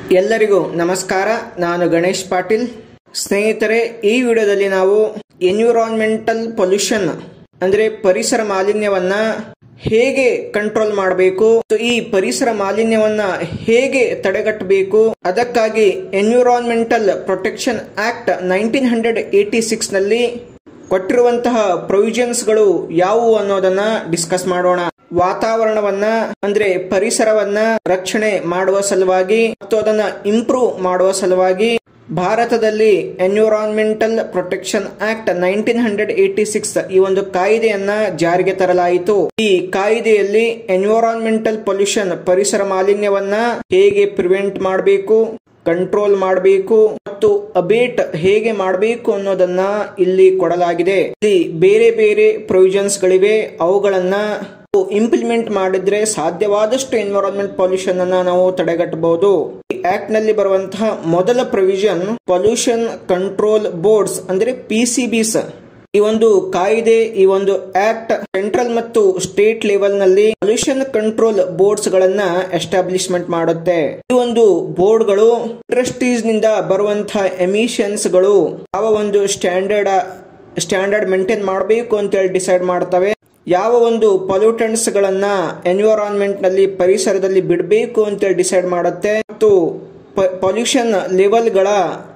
ಎಲ್ಲರಿಗೂ ನಮಸ್ಕಾರ ನಾನು ಗಣೇಶ್ ಪಾಟೀಲ್ ಸ್ನೇಹಿತರೆ ಈ ವಿಡಿಯೋದಲ್ಲಿ ನಾವು ಎನ್ವಿರಾನ್ಮೆಂಟಲ್ ಪೊಲ್ಯೂಷನ್ ಅಂದ್ರೆ ಪರಿಸರ ಮಾಲಿನ್ಯವನ್ನ ಹೇಗೆ ಕಂಟ್ರೋಲ್ ಮಾಡಬೇಕು ಮತ್ತು ಈ ಪರಿಸರ ಮಾಲಿನ್ಯವನ್ನ ಹೇಗೆ ತಡೆಗಟ್ಟಬೇಕು ಅದಕ್ಕಾಗಿ environmental protection act nineteen hundred eighty six ನಲ್ಲಿ ಕೊಟ್ಟಿರುವಂತಹ ಪ್ರೊವಿಷನ್ಸ್ಗಳು ಯಾವುವು ಅನ್ನೋದನ್ನ ಡಿಸ್ಕಸ್ ಮಾಡೋಣ ವಾತಾವರಣವನ್ನ ಅಂದ್ರೆ ಪರಿಸರವನ್ನ ರಕ್ಷಣೆ ಮಾಡುವ ಸಲುವಾಗಿ ಮತ್ತು ಅದನ್ನ ಇಂಪ್ರೂವ್ ಮಾಡುವ ಸಲುವಾಗಿ ಭಾರತದಲ್ಲಿ environmental protection act nineteen hundred eighty six ಈ ಒಂದು ಕಾಯ್ದೆಯನ್ನ ಜಾರಿಗೆ ತರಲಾಯಿತು ಈ ಕಾಯ್ದೆಯಲ್ಲಿ ಎನ್ವಿರಾನ್ಮೆಂಟಲ್ ಪೊಲ್ಯೂಷನ್ ಪರಿಸರ ಮಾಲಿನ್ಯವನ್ನ ಹೇಗೆ ಪ್ರಿವೆಂಟ್ ಮಾಡಬೇಕು ಕಂಟ್ರೋಲ್ ಮಾಡಬೇಕು ಮತ್ತು ಅಬೇಟ್ ಹೇಗೆ ಮಾಡಬೇಕು ಅನ್ನೋದನ್ನ ಇಲ್ಲಿ ಕೊಡಲಾಗಿದೆ ಇಲ್ಲಿ ಬೇರೆ ಬೇರೆ ಪ್ರೊವಿಷನ್ಸ್ ಗಳಿವೆ ಅವುಗಳನ್ನ ಇಂಪ್ಲಿಮೆಂಟ್ ಮಾಡಿದ್ರೆ ಸಾಧ್ಯವಾದಷ್ಟು ಎನ್ವಿರಾನ್ಮೆಂಟ್ ಪೊಲ್ಯೂಷನ್ ಅನ್ನ ನಾವು ತಡೆಗಟ್ಟಬಹುದು ಈ ಆಕ್ಟ್ ನಲ್ಲಿ ಬರುವಂತಹ ಮೊದಲ ಪ್ರೊವಿಷನ್ ಪೊಲ್ಯೂಷನ್ ಕಂಟ್ರೋಲ್ ಬೋರ್ಡ್ಸ್ ಅಂದ್ರೆ ಪಿ ಸಿ ಬಿಸ್ ಈ ಒಂದು ಕಾಯ್ದೆ ಈ ಒಂದು ಆಕ್ಟ್ ಸೆಂಟ್ರಲ್ ಮತ್ತು ಸ್ಟೇಟ್ ಲೆವೆಲ್ ನಲ್ಲಿ ಪೊಲ್ಯೂಷನ್ ಕಂಟ್ರೋಲ್ ಬೋರ್ಡ್ಸ್ ಗಳನ್ನ ಎಸ್ಟಾಬ್ಲಿಷ್ಮೆಂಟ್ ಮಾಡುತ್ತೆ ಈ ಒಂದು ಬೋರ್ಡ್ಗಳು ಇಂಡಸ್ಟ್ರೀಸ್ ನಿಂದ ಬರುವಂತಹ ಎಮಿಷನ್ಸ್ ಗಳು ಯಾವ ಒಂದು ಸ್ಟ್ಯಾಂಡರ್ಡ್ ಸ್ಟ್ಯಾಂಡರ್ಡ್ ಮೇಂಟೈನ್ ಮಾಡಬೇಕು ಅಂತ ಹೇಳಿ ಡಿಸೈಡ್ ಮಾಡ್ತವೆ ಯಾವ ಒಂದು ಪೊಲ್ಯೂಟೆಂಟ್ಸ್ ಗಳನ್ನ ಎನ್ವಿರಾನ್ಮೆಂಟ್ ನಲ್ಲಿ ಪರಿಸರದಲ್ಲಿ ಬಿಡಬೇಕು ಅಂತೇಳಿ ಡಿಸೈಡ್ ಮಾಡುತ್ತೆ ಮತ್ತು ಪೊಲ್ಯೂಷನ್ ಲೆವೆಲ್ಗಳ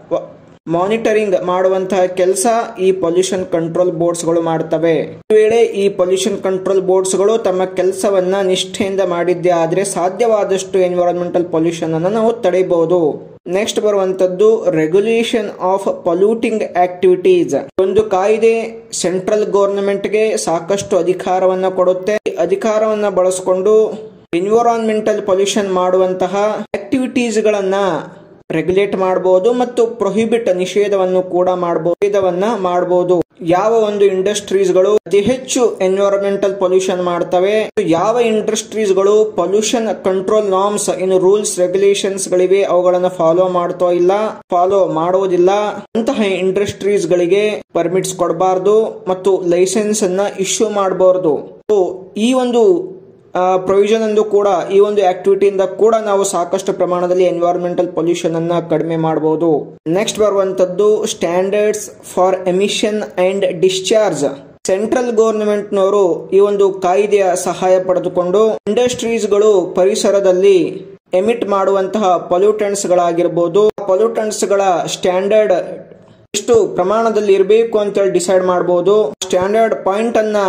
ಮಾನಿಟರಿಂಗ್ ಮಾಡುವಂತಹ ಕೆಲಸ ಈ ಪೊಲ್ಯೂಷನ್ ಕಂಟ್ರೋಲ್ ಬೋರ್ಡ್ಸ್ ಗಳು ಮಾಡ್ತವೆ ವೇಳೆ ಈ ಪೊಲ್ಯೂಷನ್ ಕಂಟ್ರೋಲ್ ಬೋರ್ಡ್ಸ್ ಗಳು ತಮ್ಮ ಕೆಲಸವನ್ನ ನಿಷ್ಠೆಯಿಂದ ಮಾಡಿದ್ದೆ ಆದ್ರೆ ಸಾಧ್ಯವಾದಷ್ಟು ಎನ್ವಿರಾನ್ಮೆಂಟಲ್ ಪೊಲ್ಯೂಷನ್ ಅನ್ನು ನಾವು ತಡೆಯಬಹುದು ನೆಕ್ಸ್ಟ್ ಬರುವಂತದ್ದು ರೆಗ್ಯುಲೇಷನ್ ಆಫ್ ಪೊಲ್ಯೂಟಿಂಗ್ ಆಕ್ಟಿವಿಟೀಸ್ ಒಂದು ಕಾಯ್ದೆ ಸೆಂಟ್ರಲ್ ಗವರ್ನಮೆಂಟ್ಗೆ ಸಾಕಷ್ಟು ಅಧಿಕಾರವನ್ನ ಕೊಡುತ್ತೆ ಅಧಿಕಾರವನ್ನ ಬಳಸಿಕೊಂಡು ಎನ್ವಿರಾನ್ಮೆಂಟಲ್ ಪೊಲ್ಯೂಷನ್ ಮಾಡುವಂತಹ ಆಕ್ಟಿವಿಟೀಸ್ ಗಳನ್ನ ರೆಗ್ಯುಲೇಟ್ ಮಾಡಬಹುದು ಮತ್ತು ಪ್ರೊಹಿಬಿಟ್ ನಿಷೇಧವನ್ನು ಕೂಡ ಮಾಡಬಹುದು ನಿಷೇಧವನ್ನ ಮಾಡಬಹುದು ಯಾವ ಒಂದು ಇಂಡಸ್ಟ್ರೀಸ್ ಗಳು ಅತಿ ಹೆಚ್ಚು ಎನ್ವಿರಾನ್ಮೆಂಟಲ್ ಪೊಲ್ಯೂಷನ್ ಮಾಡ್ತವೆ ಯಾವ ಇಂಡಸ್ಟ್ರೀಸ್ ಗಳು ಪೊಲ್ಯೂಷನ್ ಕಂಟ್ರೋಲ್ ನಾರ್ಮ್ಸ್ ಇನ್ನು ರೂಲ್ಸ್ ರೆಗ್ಯುಲೇಷನ್ಸ್ ಗಳಿವೆ ಅವುಗಳನ್ನ ಫಾಲೋ ಮಾಡ್ತೋ ಇಲ್ಲ ಫಾಲೋ ಮಾಡುವುದಿಲ್ಲ ಅಂತಹ ಇಂಡಸ್ಟ್ರೀಸ್ ಗಳಿಗೆ ಪರ್ಮಿಟ್ಸ್ ಕೊಡಬಾರ್ದು ಮತ್ತು ಲೈಸೆನ್ಸ್ ಅನ್ನ ಇಶ್ಯೂ ಮಾಡಬಾರ್ದು ಈ ಒಂದು ಪ್ರೊವಿಷನ್ ಅಂದು ಕೂಡ ಈ ಒಂದು ಆಕ್ಟಿವಿಟಿಯಿಂದ ಕೂಡ ನಾವು ಸಾಕಷ್ಟು ಪ್ರಮಾಣದಲ್ಲಿ ಎನ್ವೈರನ್ಮೆಂಟಲ್ ಪೊಲ್ಯೂಷನ್ ಅನ್ನ ಕಡಿಮೆ ಮಾಡಬಹುದು ನೆಕ್ಸ್ಟ್ ಬರುವಂತದ್ದು standards for emission and discharge central government ನವರು ಈ ಒಂದು ಕಾಯ್ದೆಯ ಸಹಾಯ ಪಡೆದುಕೊಂಡು ಇಂಡಸ್ಟ್ರೀಸ್ ಗಳು ಪರಿಸರದಲ್ಲಿ ಎಮಿಟ್ ಮಾಡುವಂತಹ ಪೊಲ್ಯೂಟೆಂಟ್ಸ್ ಗಳಾಗಿರ್ಬೋದು ಪೊಲ್ಯೂಟೆಂಟ್ಸ್ ಗಳ ಸ್ಟ್ಯಾಂಡರ್ಡ್ ಎಷ್ಟು ಪ್ರಮಾಣದಲ್ಲಿ ಇರಬೇಕು ಅಂತೇಳಿ ಡಿಸೈಡ್ ಮಾಡಬಹುದು ಸ್ಟ್ಯಾಂಡರ್ಡ್ ಪಾಯಿಂಟ್ ಅನ್ನ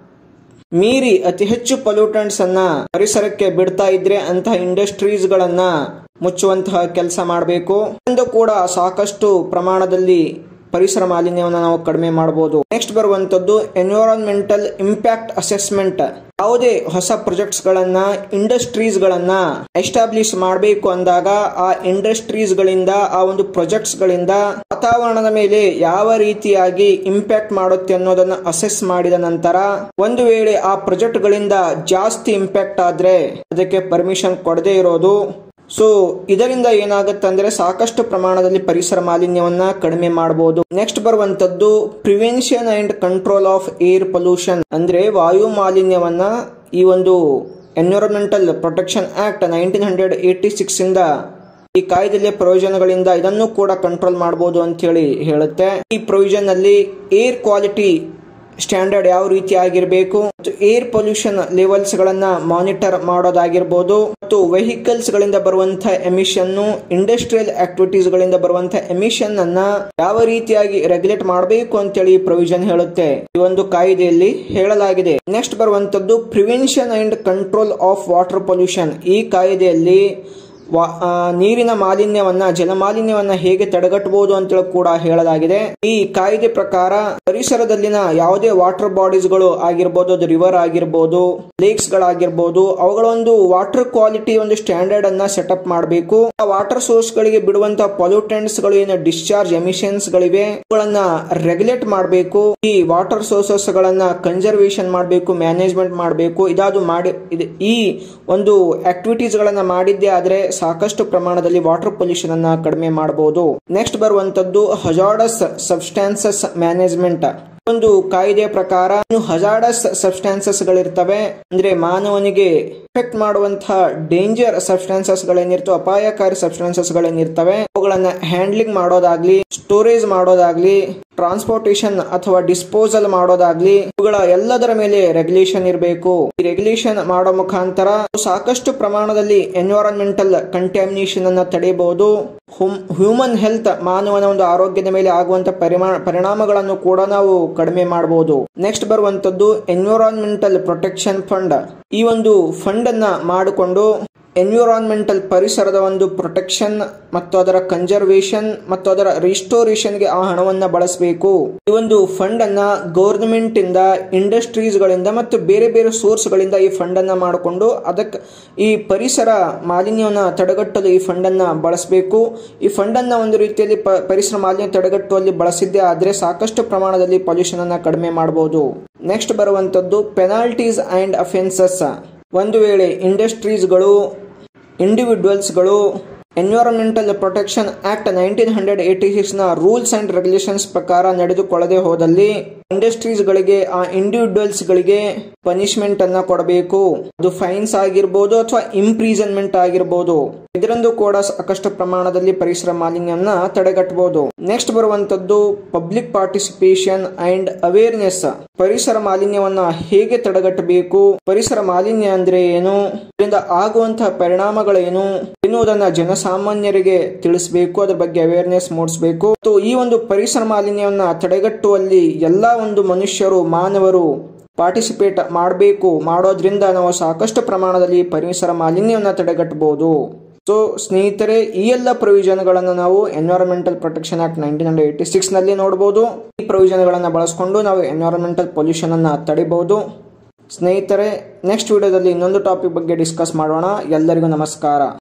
ಮೀರಿ ಅತಿ ಹೆಚ್ಚು ಪೊಲ್ಯೂಟೆಂಟ್ಸ್ ಅನ್ನ ಪರಿಸರಕ್ಕೆ ಬಿಡ್ತಾ ಇದ್ರೆ ಅಂತಹ ಇಂಡಸ್ಟ್ರೀಸ್ ಗಳನ್ನ ಮುಚ್ಚುವಂತಹ ಕೆಲಸ ಮಾಡಬೇಕು ಎಂದು ಕೂಡ ಸಾಕಷ್ಟು ಪ್ರಮಾಣದಲ್ಲಿ ಪರಿಸರ ಮಾಲಿನ್ಯವನ್ನು ನಾವು ಕಡಿಮೆ ಮಾಡಬಹುದು ನೆಕ್ಸ್ಟ್ ಬರುವಂತದ್ದು ಎನ್ವಿರಾನ್ಮೆಂಟಲ್ ಇಂಪ್ಯಾಕ್ಟ್ ಅಸೆಸ್ಮೆಂಟ್ ಯಾವುದೇ ಹೊಸ ಪ್ರಾಜೆಕ್ಟ್ಸ್ ಗಳನ್ನ ಇಂಡಸ್ಟ್ರೀಸ್ ಗಳನ್ನ ಎಸ್ಟಾಬ್ಲಿಷ್ ಮಾಡಬೇಕು ಅಂದಾಗ ಆ ಇಂಡಸ್ಟ್ರೀಸ್ ಗಳಿಂದ ಆ ಒಂದು ಪ್ರಾಜೆಕ್ಟ್ಸ್ ಗಳಿಂದ ವಾತಾವರಣದ ಮೇಲೆ ಯಾವ ರೀತಿಯಾಗಿ ಇಂಪ್ಯಾಕ್ಟ್ ಮಾಡುತ್ತೆ ಅನ್ನೋದನ್ನ ಅಸೆಸ್ ಮಾಡಿದ ನಂತರ ಒಂದು ವೇಳೆ ಆ ಪ್ರಾಜೆಕ್ಟ್ ಗಳಿಂದ ಜಾಸ್ತಿ ಇಂಪ್ಯಾಕ್ಟ್ ಆದ್ರೆ ಅದಕ್ಕೆ ಪರ್ಮಿಷನ್ ಕೊಡದೇ ಇರೋದು ಸೊ ಇದರಿಂದ ಏನಾಗುತ್ತೆ ಅಂದ್ರೆ ಸಾಕಷ್ಟು ಪ್ರಮಾಣದಲ್ಲಿ ಪರಿಸರ ಮಾಲಿನ್ಯವನ್ನ ಕಡಿಮೆ ಮಾಡಬಹುದು ನೆಕ್ಸ್ಟ್ ಬರುವಂತದ್ದು prevention and control of air pollution ಅಂದ್ರೆ ವಾಯು ಮಾಲಿನ್ಯವನ್ನ ಈ ಒಂದು environmental protection act nineteen hundred eighty six ಇಂದ ಈ ಕಾಯ್ದೆಯ ಪ್ರಯೋಜನಗಳಿಂದ ಇದನ್ನು ಕೂಡ ಕಂಟ್ರೋಲ್ ಮಾಡಬಹುದು ಅಂತ ಹೇಳಿ ಹೇಳುತ್ತೆ ಈ ಪ್ರೊವಿಷನ್ ಅಲ್ಲಿ ಏರ್ ಕ್ವಾಲಿಟಿ ಸ್ಟ್ಯಾಂಡರ್ಡ್ ಯಾವ ರೀತಿ ಆಗಿರಬೇಕು ಮತ್ತು ಏರ್ ಪೊಲ್ಯೂಷನ್ ಲೆವೆಲ್ಸ್ ಗಳನ್ನ ಮಾನಿಟರ್ ಮಾಡೋದಾಗಿರ್ಬೋದು ಮತ್ತು ವೆಹಿಕಲ್ಸ್ ಗಳಿಂದ ಬರುವಂತಹ ಎಮಿಷನ್ ಇಂಡಸ್ಟ್ರಿಯಲ್ ಆಕ್ಟಿವಿಟೀಸ್ ಗಳಿಂದ ಬರುವಂತಹ ಎಮಿಷನ್ ಅನ್ನ ಯಾವ ರೀತಿಯಾಗಿ ರೆಗ್ಯುಲೇಟ್ ಮಾಡಬೇಕು ಅಂತೇಳಿ ಪ್ರೊವಿಷನ್ ಹೇಳುತ್ತೆ ಈ ಒಂದು ಕಾಯ್ದೆಯಲ್ಲಿ ಹೇಳಲಾಗಿದೆ ನೆಕ್ಸ್ಟ್ ಬರುವಂತದ್ದು prevention and control of water pollution ಈ ಕಾಯ್ದೆಯಲ್ಲಿ ನೀರಿನ ಮಾಲಿನ್ಯವನ್ನ ಜಲಮಾಲಿನ್ಯವನ್ನ ಹೇಗೆ ತಡೆಗಟ್ಟಬಹುದು ಅಂತೇಳಿ ಕೂಡ ಹೇಳಲಾಗಿದೆ ಈ ಕಾಯ್ದೆ ಪ್ರಕಾರ ಪರಿಸರದಲ್ಲಿನ ಯಾವುದೇ ವಾಟರ್ ಬಾಡೀಸ್ ಗಳು ಆಗಿರ್ಬೋದು ಅದು ರಿವರ್ ಆಗಿರ್ಬೋದು ಲೇಕ್ಸ್ ಗಳಾಗಿರ್ಬೋದು ಅವುಗಳ ಒಂದು ವಾಟರ್ ಕ್ವಾಲಿಟಿ ಒಂದು ಸ್ಟ್ಯಾಂಡರ್ಡ್ ಅನ್ನ ಸೆಟಪ್ ಮಾಡಬೇಕು ಆ ವಾಟರ್ ಸೋರ್ಸ್ ಗಳಿಗೆ ಬಿಡುವಂತಹ ಪೊಲ್ಯೂಟೆಂಟ್ಸ್ ಗಳು ಏನು ಡಿಸ್ಚಾರ್ಜ್ ಎಮಿಷನ್ಸ್ ಗಳಿವೆ ಅವುಗಳನ್ನ ರೆಗ್ಯುಲೇಟ್ ಮಾಡಬೇಕು ಈ ವಾಟರ್ ಸೋರ್ಸಸ್ ಗಳನ್ನ ಕನ್ಸರ್ವೇಷನ್ ಮಾಡಬೇಕು ಮ್ಯಾನೇಜ್ಮೆಂಟ್ ಮಾಡಬೇಕು ಇದಾದು ಮಾಡಿ ಈ ಒಂದು ಆಕ್ಟಿವಿಟೀಸ್ ಗಳನ್ನ ಮಾಡಿದ್ದೆ ಆದ್ರೆ ಸಾಕಷ್ಟು ಪ್ರಮಾಣದಲ್ಲಿ ವಾಟರ್ ಪೊಲ್ಯೂಷನ್ ಅನ್ನ ಕಡಿಮೆ ಮಾಡಬಹುದು ನೆಕ್ಸ್ಟ್ ಬರುವಂತದ್ದು ಹಜಾರ್ಡಸ್ ಸಬ್ಸ್ಟಾನ್ಸಸ್ ಮ್ಯಾನೇಜ್ಮೆಂಟ್ ಒಂದು ಕಾಯ್ದೆಯ ಪ್ರಕಾರ ಹಜಾರ್ಡಸ್ ಸಬ್ಸ್ಟಾನ್ಸಸ್ ಗಳಿರ್ತವೆ ಅಂದ್ರೆ ಮಾನವನಿಗೆ ಎಫೆಕ್ಟ್ ಮಾಡುವಂತಹ ಡೇಂಜರ್ ಸಬ್ಸ್ಟಾನ್ಸಸ್ ಗಳೇನಿರ್ತವೆ ಅಪಾಯಕಾರಿ ಸಬ್ಸ್ಟಾನ್ಸಸ್ ಗಳೇನಿರ್ತವೆ ಅವುಗಳನ್ನ ಹ್ಯಾಂಡ್ಲಿಂಗ್ ಮಾಡೋದಾಗ್ಲಿ ಸ್ಟೋರೇಜ್ ಮಾಡೋದಾಗ್ಲಿ ಟ್ರಾನ್ಸ್ಪೋರ್ಟೇಷನ್ ಅಥವಾ ಡಿಸ್ಪೋಸಲ್ ಮಾಡೋದಾಗ್ಲಿ ಇವುಗಳ ಎಲ್ಲದರ ಮೇಲೆ ರೆಗ್ಯುಲೇಷನ್ ಇರಬೇಕು ಈ ರೆಗ್ಯುಲೇಷನ್ ಮಾಡೋ ಮುಖಾಂತರ ಸಾಕಷ್ಟು ಪ್ರಮಾಣದಲ್ಲಿ ಎನ್ವಿರಾನ್ಮೆಂಟಲ್ ಕಂಟ್ಯಾಮಿನೇಷನ್ ಅನ್ನ ತಡೆಯಬಹುದು ಹ್ಯೂಮನ್ ಹೆಲ್ತ್ ಮಾನವನ ಒಂದು ಆರೋಗ್ಯದ ಮೇಲೆ ಆಗುವಂತ ಪರಿಮಾ ಪರಿಣಾಮಗಳನ್ನು ಕೂಡ ನಾವು ಕಡಿಮೆ ಮಾಡಬಹುದು ನೆಕ್ಸ್ಟ್ ಬರುವಂತದ್ದು ಎನ್ವಿರಾನ್ಮೆಂಟಲ್ ಪ್ರೊಟೆಕ್ಷನ್ ಫಂಡ್ ಈ ಒಂದು ಫಂಡ್ ಅನ್ನ ಮಾಡಿಕೊಂಡು ಎನ್ವಿರಾನ್ಮೆಂಟಲ್ ಪರಿಸರದ ಒಂದು ಪ್ರೊಟೆಕ್ಷನ್ ಮತ್ತು ಅದರ ಕನ್ಸರ್ವೇಷನ್ ಮತ್ತು ಅದರ ರಿಸ್ಟೋರೇಷನ್ಗೆ ಆ ಹಣವನ್ನ ಬಳಸಬೇಕು ಈ ಒಂದು ಫಂಡ್ ಅನ್ನ ಗೌರ್ಮೆಂಟ್ ಇಂದ ಇಂಡಸ್ಟ್ರೀಸ್ ಗಳಿಂದ ಮತ್ತು ಬೇರೆ ಬೇರೆ ಸೋರ್ಸ್ ಗಳಿಂದ ಈ ಫಂಡ್ ಅನ್ನ ಮಾಡಿಕೊಂಡು ಅದಕ್ಕೆ ಈ ಪರಿಸರ ಮಾಲಿನ್ಯವನ್ನ ತಡೆಗಟ್ಟಲು ಈ ಫಂಡ್ ಅನ್ನ ಬಳಸಬೇಕು ಈ ಫಂಡ್ ಅನ್ನ ಒಂದು ರೀತಿಯಲ್ಲಿ ಪ- ಪರಿಸರ ಮಾಲಿನ್ಯ ತಡೆಗಟ್ಟುವಲ್ಲಿ ಬಳಸಿದ್ದೇ ಆದ್ರೆ ಸಾಕಷ್ಟು ಪ್ರಮಾಣದಲ್ಲಿ ಪೊಲ್ಯೂಷನ್ ಅನ್ನ ಕಡಿಮೆ ಮಾಡಬಹುದು ನೆಕ್ಸ್ಟ್ ಬರುವಂತದ್ದು ಪೆನಾಲ್ಟೀಸ್ ಅಂಡ್ ಅಫೆನ್ಸಸ್ ಒಂದು ವೇಳೆ ಇಂಡಸ್ಟ್ರೀಸ್ಗಳು ಇಂಡಿವಿಜುವಲ್ಸ್ಗಳು environmental protection act nineteen hundred eighty six ನ ರೂಲ್ಸ್ ಅಂಡ್ ರೆಗ್ಯುಲೇಷನ್ಸ್ ಪ್ರಕಾರ ನಡೆದುಕೊಳ್ಳದೆ ಹೋದಲ್ಲಿ ಇಂಡಸ್ಟ್ರೀಸ್ ಗಳಿಗೆ ಆ ಇಂಡಿವಿಜುವಲ್ಸ್ ಗಳಿಗೆ ಪನಿಷ್ಮೆಂಟ್ ಅನ್ನ ಕೊಡಬೇಕು ಅದು ಫೈನ್ಸ್ ಆಗಿರ್ಬೋದು ಅಥವಾ ಇಂಪ್ರೀಸನ್ಮೆಂಟ್ ಆಗಿರ್ಬೋದು ಇದರಿಂದ ಕೂಡ ಸಾಕಷ್ಟು ಪ್ರಮಾಣದಲ್ಲಿ ಪರಿಸರ ಮಾಲಿನ್ಯವನ್ನ ತಡೆಗಟ್ಟಬಹುದು ನೆಕ್ಸ್ಟ್ ಬರುವಂತದ್ದು ಪಬ್ಲಿಕ್ ಪಾರ್ಟಿಸಿಪೇಷನ್ ಅಂಡ್ ಅವೇರ್ನೆಸ್ ಪರಿಸರ ಮಾಲಿನ್ಯವನ್ನ ಹೇಗೆ ತಡೆಗಟ್ಟಬೇಕು ಪರಿಸರ ಮಾಲಿನ್ಯ ಅಂದ್ರೆ ಏನು ಇದರಿಂದ ಆಗುವಂತಹ ಪರಿಣಾಮಗಳೇನು ಎನ್ನುವುದನ್ನ ಜನಸಾಮಾನ್ಯರಿಗೆ ತಿಳಿಸಬೇಕು ಅದರ ಬಗ್ಗೆ ಅವೇರ್ನೆಸ್ ಮೂಡಿಸಬೇಕು ಮತ್ತು ಈ ಒಂದು ಪರಿಸರ ಮಾಲಿನ್ಯವನ್ನ ತಡೆಗಟ್ಟುವಲ್ಲಿ ಎಲ್ಲಾ ಒಂದು ಮನುಷ್ಯರು ಮಾನವರು ಪಾರ್ಟಿಸಿಪೇಟ್ ಮಾಡಬೇಕು ಮಾಡೋದ್ರಿಂದ ನಾವು ಸಾಕಷ್ಟು ಪ್ರಮಾಣದಲ್ಲಿ ಪರಿಸರ ಮಾಲಿನ್ಯವನ್ನು ತಡೆಗಟ್ಟಬಹುದು ಸೊ ಸ್ನೇಹಿತರೆ ಈ ಎಲ್ಲ ಪ್ರೊವಿಷನ್ಗಳನ್ನು ನಾವು environmental protection act nineteen hundred eighty six ನಲ್ಲಿ ನೋಡಬಹುದು ಈ ಪ್ರೊವಿಷನ್ಗಳನ್ನು ಬಳಸಿಕೊಂಡು ನಾವು ಎನ್ವೈರನ್ಮೆಂಟಲ್ ಪೊಲ್ಯೂಷನ್ ಅನ್ನ ತಡಿಬಹುದು ಸ್ನೇಹಿತರೆ ನೆಕ್ಸ್ಟ್ ವಿಡಿಯೋದಲ್ಲಿ ಇನ್ನೊಂದು ಟಾಪಿಕ್ ಬಗ್ಗೆ ಡಿಸ್ಕಸ್ ಮಾಡೋಣ ಎಲ್ಲರಿಗೂ ನಮಸ್ಕಾರ